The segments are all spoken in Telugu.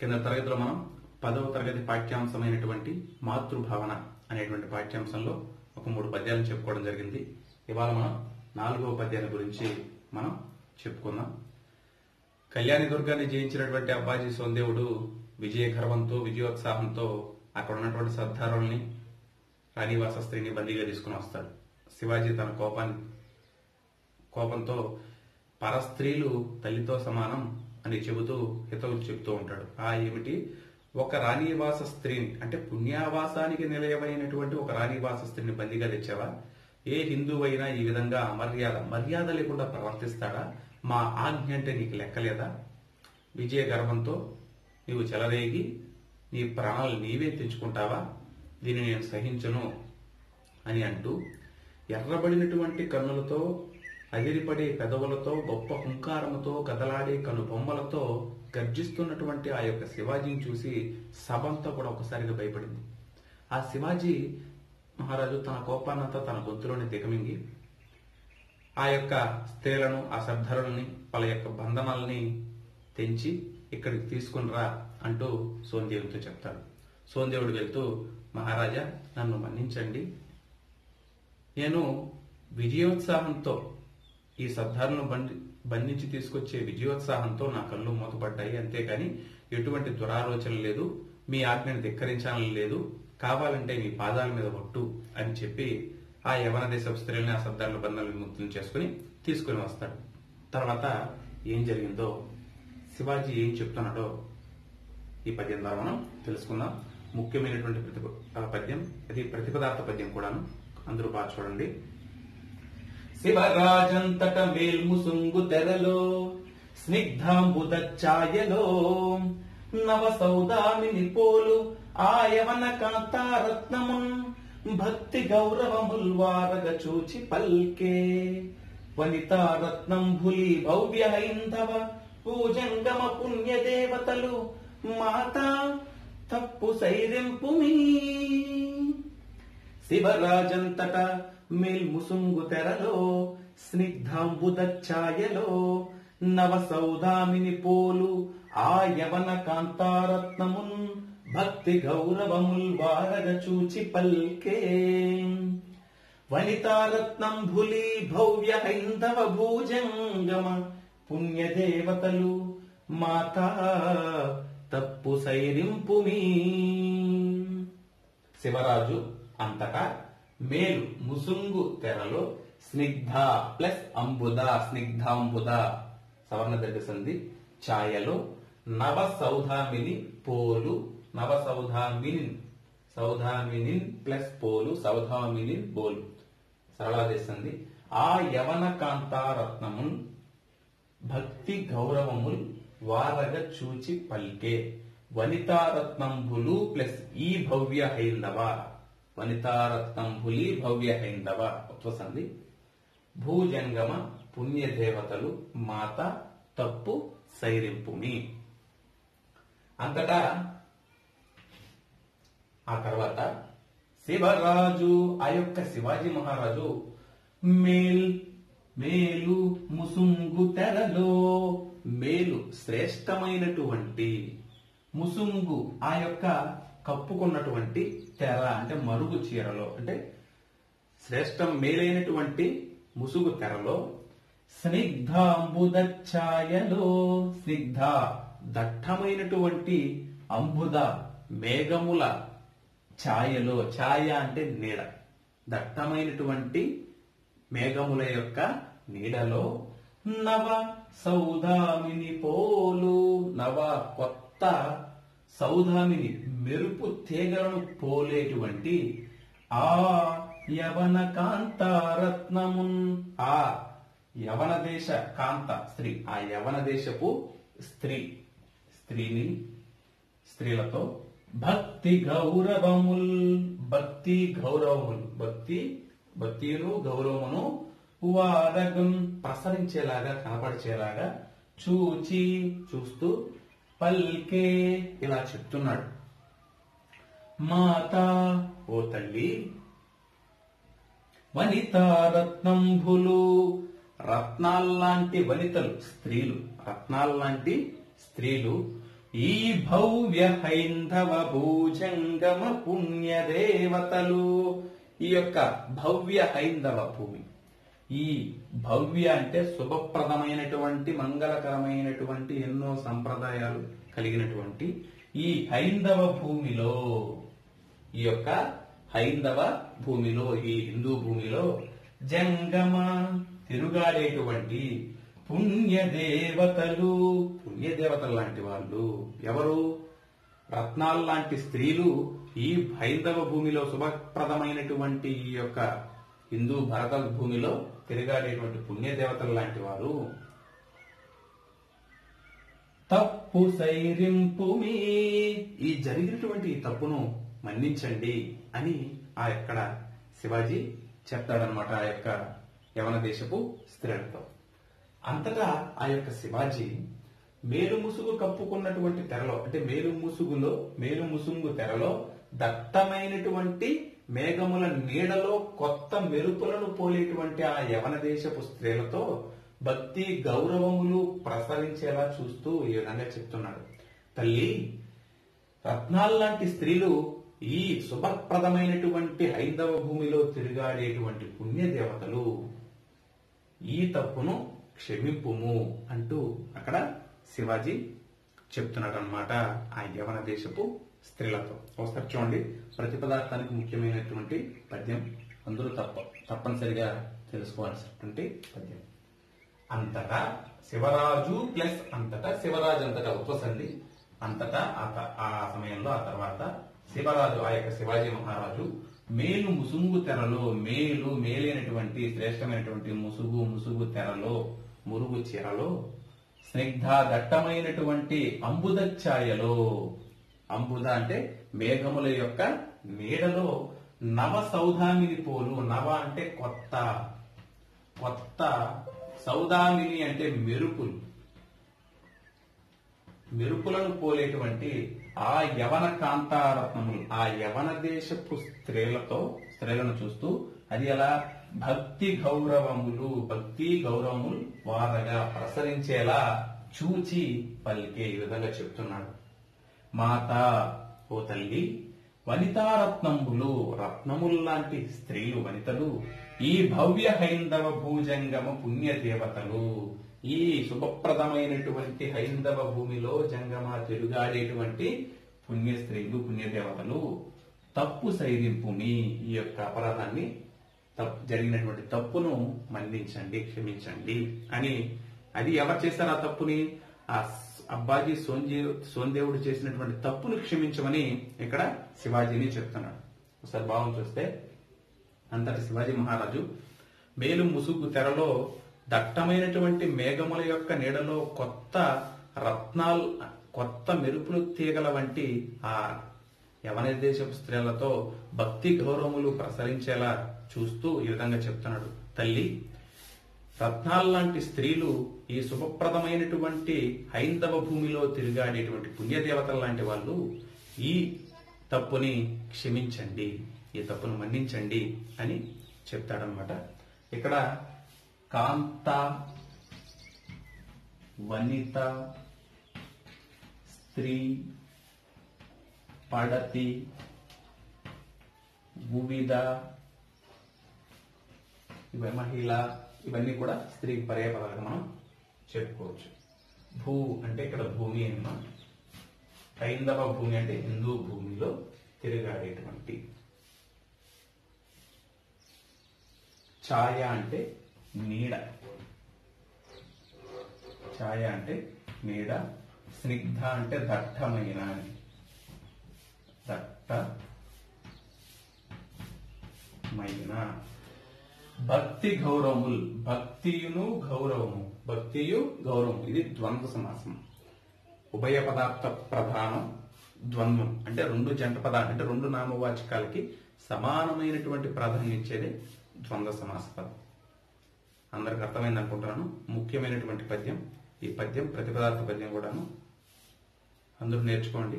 కింద తరగతిలో మనం పదవ తరగతి పాఠ్యాంశమైనటువంటి మాతృభావన అనేటువంటి పాఠ్యాంశంలో ఒక మూడు పద్యాలను చెప్పుకోవడం జరిగింది ఇవాళ మనం నాలుగవ పద్యాన్ని గురించి మనం చెప్పుకుందాం కళ్యాణి దుర్గాన్ని జయించినటువంటి అబ్బాజీ సోందేవుడు విజయ గర్వంతో విజయోత్సాహంతో అక్కడ ఉన్నటువంటి సర్దారుల్ని రాణివాస స్త్రీని బందీగా తీసుకుని వస్తాడు శివాజీ తన కోపాన్ని కోపంతో పరస్త్రీలు తల్లితో సమానం అని చెబుతూ హితవు చెబుతూ ఉంటాడు ఆ ఏమిటి ఒక రాణివాస స్త్రీని అంటే పుణ్యావాసానికి నిలయమైనటువంటి ఒక రాణివాస స్త్రీని బందీగా తెచ్చావా ఏ హిందువైనా ఈ విధంగా అమర్యాద మర్యాద లేకుండా ప్రవర్తిస్తాడా మా ఆజ్ఞ అంటే నీకు లెక్కలేదా విజయ గర్వంతో నీవు చెలరేగి నీ ప్రాణాలు నీవే తెచ్చుకుంటావా దీన్ని నేను సహించను అని అంటూ ఎర్రబడినటువంటి కన్నులతో అదిరిపడే పెదవులతో గొప్ప హుంకారముతో కదలాడే కను బొమ్మలతో గర్జిస్తున్నటువంటి ఆ యొక్క శివాజీని చూసి సభంతా కూడా ఒకసారిగా భయపడింది ఆ శివాజీ మహారాజు తన కోపాన్నంతా తన గొంతులోనే దిగమింగి ఆ యొక్క స్త్రీలను ఆ సర్ధరుల్ని వాళ్ళ యొక్క బంధనాలని తెంచి ఇక్కడికి తీసుకుని రా అంటూ సోందేవుడితో చెప్తాడు సోందేవుడు వెళ్తూ మహారాజా నన్ను మన్నించండి నేను విజయోత్సాహంతో ఈ సర్దారులను బండి బంధించి తీసుకొచ్చే విజయోత్సాహంతో నా కళ్ళు మూతపడ్డాయి అంతేకాని ఎటువంటి దురాలోచన లేదు మీ ఆజ్ఞను ధిక్కరించాలని లేదు కావాలంటే మీ పాదాల మీద ఒట్టు అని చెప్పి ఆ యవన దేశ స్త్రీలని ఆ సర్దారుల బంధాలను విముక్తులు చేసుకుని తీసుకుని వస్తాడు తర్వాత ఏం జరిగిందో శివాజీ ఏం చెప్తున్నాడో ఈ పద్యం ద్వారా మనం తెలుసుకుందాం ముఖ్యమైనటువంటి ప్రతిప ఆ పద్యం అది ప్రతిపదార్థ పద్యం కూడాను అందరూ బాగా చూడండి శివరాజంతట మేల్ముసుంగు తెరలో స్నిగ్ధాంబుద ఛాయలో నవ సౌదామిని పోలు ఆయవన కాంతారత్నమున్ భక్తి గౌరవముల్ వారగ చూచి పల్కే వనితారత్నం భులి భవ్య హైందవ పూజంగమ పుణ్య దేవతలు మాతా తప్పు సైరింపు మీ శివరాజంతట మేల్ముసుంగు తెరలో స్నిగ్ధాంబుద ఛాయలో నవ సౌదామిని పోలు ఆ యవన కాంతారత్నమున్ భక్తి గౌరవముల్ వారగ చూచి పల్కే వనితారత్నం భులి భవ్య హైందవ భూజంగమ పుణ్యదేవతలు మాతా తప్పు సైరింపు మీ శివరాజు అంతటా మేలు ముసుంగు తెరలో స్నిగ్ధ ప్లస్ అంబుద స్నిగ్ధాంబుద సవర్ణ దగ్గర సంధి ఛాయలో నవ సౌధామిని పోలు నవ సౌధామిని సౌధామినిన్ ప్లస్ పోలు సౌధామినిన్ పోలు సరళాదేశంది ఆ యవన కాంతారత్నమున్ భక్తి గౌరవముల్ వారగ చూచి పల్కే వనితారత్నంబులు ప్లస్ ఈ భవ్య హైందవ వనితారత్నంబులి భవ్య హైందవ ఉత్వసంది భూజంగమ పుణ్యదేవతలు మాత తప్పు సైరింపుమి అంతటా ఆ తర్వాత శివరాజు ఆ యొక్క శివాజీ మహారాజు మేల్ మేలు ముసుంగు తెరలో మేలు శ్రేష్టమైనటువంటి ముసుంగు ఆ యొక్క కప్పుకున్నటువంటి తెర అంటే మరుగు చీరలో అంటే శ్రేష్టం మేలైనటువంటి ముసుగు తెరలో స్నిగ్ధాంబుద ఛాయలో స్నిగ్ధ దట్టమైనటువంటి అంబుద మేఘముల ఛాయలో ఛాయ అంటే నీడ దట్టమైనటువంటి మేఘముల యొక్క నీడలో నవ సౌదామిని పోలు నవ కొత్త సౌదామిని మెరుపు తీగలను పోలేటువంటి ఆ యవన కాంతారత్నమున్ ఆ యవన దేశ కాంత స్త్రీ ఆ యవన దేశపు స్త్రీ స్త్రీని స్త్రీలతో భక్తి గౌరవముల్ భక్తి గౌరవములు భక్తి భక్తిను గౌరవమును వారగం ప్రసరించేలాగా కనపరిచేలాగా చూచి చూస్తూ పల్కే ఇలా చెప్తున్నాడు మాత ఓ తల్లి వనితారత్నంభులు రత్నాల్లాంటి వనితలు స్త్రీలు రత్నాల్లాంటి స్త్రీలు ఈ భవ్య హైందవ భూజంగమ పుణ్య దేవతలు ఈ యొక్క భవ్య హైందవ భూమి ఈ భవ్య అంటే శుభప్రదమైనటువంటి మంగళకరమైనటువంటి ఎన్నో సంప్రదాయాలు కలిగినటువంటి ఈ హైందవ భూమిలో ఈ యొక్క హైందవ భూమిలో ఈ హిందూ భూమిలో జంగమ తిరుగాడేటువంటి పుణ్య దేవతలు పుణ్య దేవతలు లాంటి వాళ్ళు ఎవరు రత్నాలు లాంటి స్త్రీలు ఈ హైందవ భూమిలో శుభప్రదమైనటువంటి ఈ యొక్క హిందూ భరత భూమిలో తిరగాడేటువంటి పుణ్య దేవతలు లాంటి వారు తప్పు సైరింపు మీ ఈ జరిగినటువంటి ఈ తప్పును మన్నించండి అని ఆ యొక్క శివాజీ చెప్తాడనమాట ఆ యొక్క యవన దేశపు స్త్రీలతో అంతటా ఆ యొక్క శివాజీ మేలు ముసుగు కప్పుకున్నటువంటి తెరలో అంటే మేలు ముసుగులో మేలు ముసుగు తెరలో దట్టమైనటువంటి మేఘముల నీడలో కొత్త మెరుపులను పోలేటువంటి ఆ యవన దేశపు స్త్రీలతో భక్తి గౌరవములు ప్రసరించేలా చూస్తూ ఈ విధంగా చెప్తున్నాడు తల్లి రత్నాల్లాంటి స్త్రీలు ఈ శుభప్రదమైనటువంటి హైందవ భూమిలో తిరుగాడేటువంటి పుణ్య దేవతలు ఈ తప్పును క్షమింపుము అంటూ అక్కడ శివాజీ చెప్తున్నాడు అనమాట ఆ యవన దేశపు స్త్రీలతో ఒకసారి చూడండి ప్రతి పదార్థానికి ముఖ్యమైనటువంటి పద్యం అందరూ తప్ప తప్పనిసరిగా తెలుసుకోవాల్సినటువంటి పద్యం అంతటా శివరాజు ప్లస్ అంతటా శివరాజు అంతటా ఉపసంధి అంతటా ఆ త- ఆ సమయంలో ఆ తర్వాత శివరాజు ఆ యొక్క శివాజీ మహారాజు మేలు ముసుగు తెరలో మేలు మేలైనటువంటి శ్రేష్టమైనటువంటి ముసుగు ముసుగు తెరలో మురుగు చీరలో స్నిగ్ధ దట్టమైనటువంటి అంబుద ఛాయలో అంబుద అంటే మేఘముల యొక్క నీడలో నవ సౌధామిని పోలు నవ అంటే కొత్త కొత్త సౌదామిని అంటే మెరుపులు మెరుపులను పోలేటువంటి ఆ యవన కాంతారత్నములు ఆ యవన దేశపు స్త్రీలతో స్త్రీలను చూస్తూ అది ఎలా భక్తి గౌరవములు భక్తి గౌరవములు వారగా ప్రసరించేలా చూచి పలికే ఈ విధంగా చెప్తున్నాడు మాత ఓ తల్లి వనితారత్నములు రత్నములు లాంటి స్త్రీలు వనితలు ఈ భవ్య హైందవ భూజంగమ పుణ్య దేవతలు ఈ శుభప్రదమైనటువంటి హైందవ భూమిలో జంగమ తిరుగాడేటువంటి పుణ్య స్త్రీలు పుణ్య దేవతలు తప్పు సైరింపుని ఈ యొక్క అపరాధాన్ని తప్పు జరిగినటువంటి తప్పును మన్నించండి క్షమించండి అని అది ఎవరు చేశారు ఆ తప్పుని ఆ స్- అబ్బాజీ సోంజే సోందేవుడు చేసినటువంటి తప్పును క్షమించమని ఇక్కడ శివాజీని చెప్తున్నాడు ఒకసారి భావం చూస్తే అంతటి శివాజీ మహారాజు మేలు ముసుగు తెరలో దట్టమైనటువంటి మేఘముల యొక్క నీడలో కొత్త రత్నాలు కొత్త మెరుపులు తీగల వంటి ఆ యవన దేశపు స్త్రీలతో భక్తి గౌరవములు ప్రసరించేలా చూస్తూ ఈ విధంగా చెప్తున్నాడు తల్లి రత్నాలు లాంటి స్త్రీలు ఈ శుభప్రదమైనటువంటి హైందవ భూమిలో తిరిగాడేటువంటి పుణ్యదేవతల లాంటి వాళ్ళు ఈ తప్పుని క్షమించండి ఈ తప్పును మన్నించండి అని చెప్తాడనమాట ఇక్కడ కాంత వనిత స్త్రీ పడతి భూవిద ఇవ మహిళ ఇవన్నీ కూడా స్త్రీ పర్యాపదాలుగా మనం చెప్పుకోవచ్చు భూ అంటే ఇక్కడ భూమి అన్నమాట హైందవ భూమి అంటే హిందూ భూమిలో తిరగాడేటువంటి ఛాయ అంటే నీడ ఛాయ అంటే నీడ స్నిగ్ధ అంటే దట్టమైన అని దట్టమైన భక్తి గౌరవములు భక్తియును గౌరవము భక్తియు గౌరవం ఇది ద్వంద్వ సమాసం ఉభయ పదార్థ ప్రధానం ద్వంద్వం అంటే రెండు జంట పదార్థం అంటే రెండు నామవాచకాలకి సమానమైనటువంటి ప్రాధాన్యం ఇచ్చేది ద్వంద్వ సమాస పదం అందరికి అర్థమైంది అనుకుంటున్నాను ముఖ్యమైనటువంటి పద్యం ఈ పద్యం ప్రతిపదార్థ పద్యం కూడాను అందరూ నేర్చుకోండి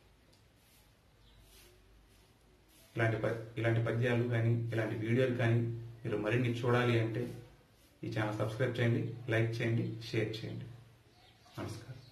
ఇలాంటి ప- ఇలాంటి పద్యాలు కానీ ఇలాంటి వీడియోలు కానీ మీరు మరిన్ని చూడాలి అంటే ఈ ఛానల్ సబ్స్క్రైబ్ చేయండి లైక్ చేయండి షేర్ చేయండి నమస్కారం